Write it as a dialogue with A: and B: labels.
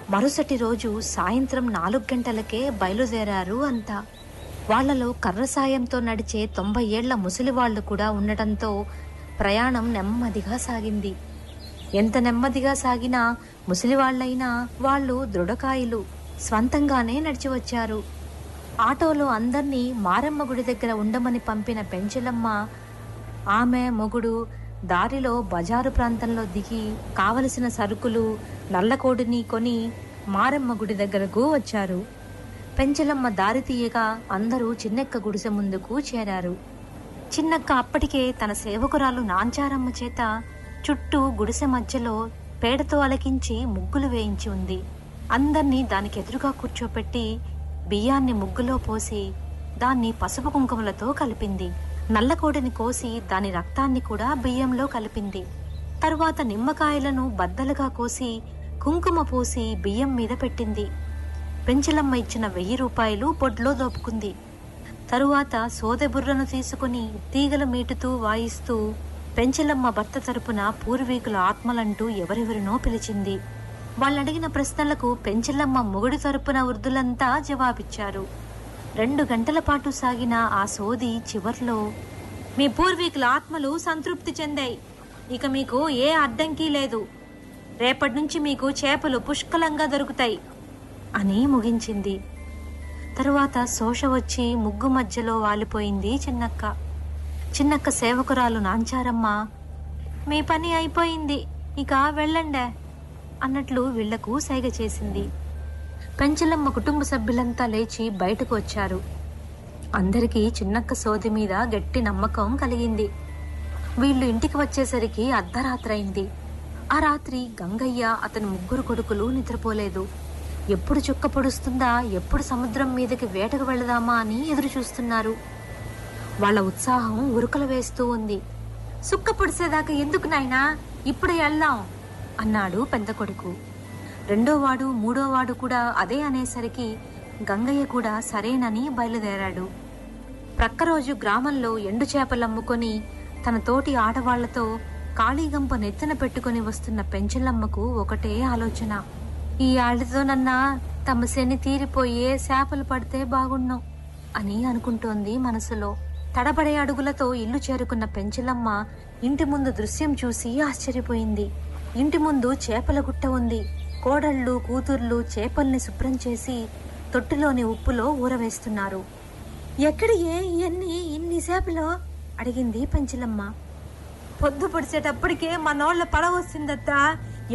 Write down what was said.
A: మరుసటి రోజు సాయంత్రం నాలుగు గంటలకే బయలుదేరారు అంతా వాళ్లలో కర్ర సాయంతో నడిచే తొంభై ఏళ్ల ముసలివాళ్లు కూడా ఉండటంతో ప్రయాణం నెమ్మదిగా సాగింది ఎంత నెమ్మదిగా సాగినా ముసలివాళ్లైనా వాళ్ళు దృఢకాయులు స్వంతంగానే నడిచి వచ్చారు ఆటోలో అందర్నీ మారమ్మ గుడి దగ్గర ఉండమని పంపిన పెంచలమ్మ ఆమె మొగుడు దారిలో బజారు ప్రాంతంలో దిగి కావలసిన సరుకులు నల్లకోడిని కొని మారమ్మ గుడి దగ్గరకు వచ్చారు పెంచలమ్మ దారి తీయగా అందరూ చిన్నెక్క గుడిసె ముందుకు చేరారు చిన్నక్క అప్పటికే తన సేవకురాలు నాంచారమ్మ చేత చుట్టూ గుడిసె మధ్యలో పేడతో అలకించి ముగ్గులు వేయించి ఉంది అందర్నీ దానికి ఎదురుగా కూర్చోపెట్టి బియ్యాన్ని ముగ్గులో పోసి దాన్ని పసుపు కుంకుమలతో కలిపింది నల్లకోడిని కోసి దాని రక్తాన్ని కూడా బియ్యంలో కలిపింది తరువాత నిమ్మకాయలను బద్దలుగా కోసి కుంకుమ పోసి బియ్యం మీద పెట్టింది పెంచలమ్మ ఇచ్చిన వెయ్యి రూపాయలు బొడ్లో దోపుకుంది తరువాత సోదెబుర్రను తీసుకుని తీగలు మీటుతూ వాయిస్తూ పెంచలమ్మ భర్త తరపున పూర్వీకుల ఆత్మలంటూ ఎవరెవరినో పిలిచింది వాళ్ళడిగిన ప్రశ్నలకు పెంచలమ్మ మొగుడి తరపున వృద్ధులంతా జవాబిచ్చారు రెండు గంటల పాటు సాగిన ఆ సోది చివర్లో మీ పూర్వీకుల ఆత్మలు సంతృప్తి చెందాయి ఇక మీకు ఏ అడ్డంకి లేదు రేపటి నుంచి మీకు చేపలు పుష్కలంగా దొరుకుతాయి అని ముగించింది తరువాత శోష వచ్చి ముగ్గు మధ్యలో వాలిపోయింది చిన్నక్క చిన్నక్క సేవకురాలు నాంచారమ్మ మీ పని అయిపోయింది ఇక వెళ్ళండే అన్నట్లు వీళ్లకు సైగ చేసింది పెంచలమ్మ కుటుంబ సభ్యులంతా లేచి బయటకు వచ్చారు అందరికీ చిన్నక్క సోది మీద గట్టి నమ్మకం కలిగింది వీళ్ళు ఇంటికి వచ్చేసరికి అర్ధరాత్రైంది ఆ రాత్రి గంగయ్య అతని ముగ్గురు కొడుకులు నిద్రపోలేదు ఎప్పుడు చుక్క పొడుస్తుందా ఎప్పుడు సముద్రం మీదకి వేటకు వెళదామా అని ఎదురు చూస్తున్నారు వాళ్ళ ఉత్సాహం ఉరుకలు వేస్తూ ఉంది సుక్క పొడిసేదాకా ఎందుకు నాయనా ఇప్పుడే వెళ్దాం అన్నాడు పెద్ద కొడుకు రెండోవాడు మూడోవాడు కూడా అదే అనేసరికి గంగయ్య కూడా సరేనని బయలుదేరాడు ప్రక్క రోజు గ్రామంలో ఎండు చేపలు అమ్ముకొని తన తోటి ఆడవాళ్లతో కాళీగంప నెత్తిన పెట్టుకుని వస్తున్న పెంచలమ్మకు ఒకటే ఆలోచన ఈ ఆళ్ళతోనన్నా తమ శని తీరిపోయే చేపలు పడితే బాగున్నాం అని అనుకుంటోంది మనసులో తడబడే అడుగులతో ఇల్లు చేరుకున్న పెంచలమ్మ ఇంటి ముందు దృశ్యం చూసి ఆశ్చర్యపోయింది ఇంటి ముందు చేపల గుట్ట ఉంది కోడళ్ళు కూతుర్లు చేపల్ని శుభ్రం చేసి తొట్టిలోని ఉప్పులో ఊరవేస్తున్నారు ఎక్కడి ఏ ఇవన్నీ ఇన్ని చేపలు అడిగింది పెంచలమ్మ పొద్దు పొడిచేటప్పటికే మనోళ్ళ పడవ వస్తుందత్తా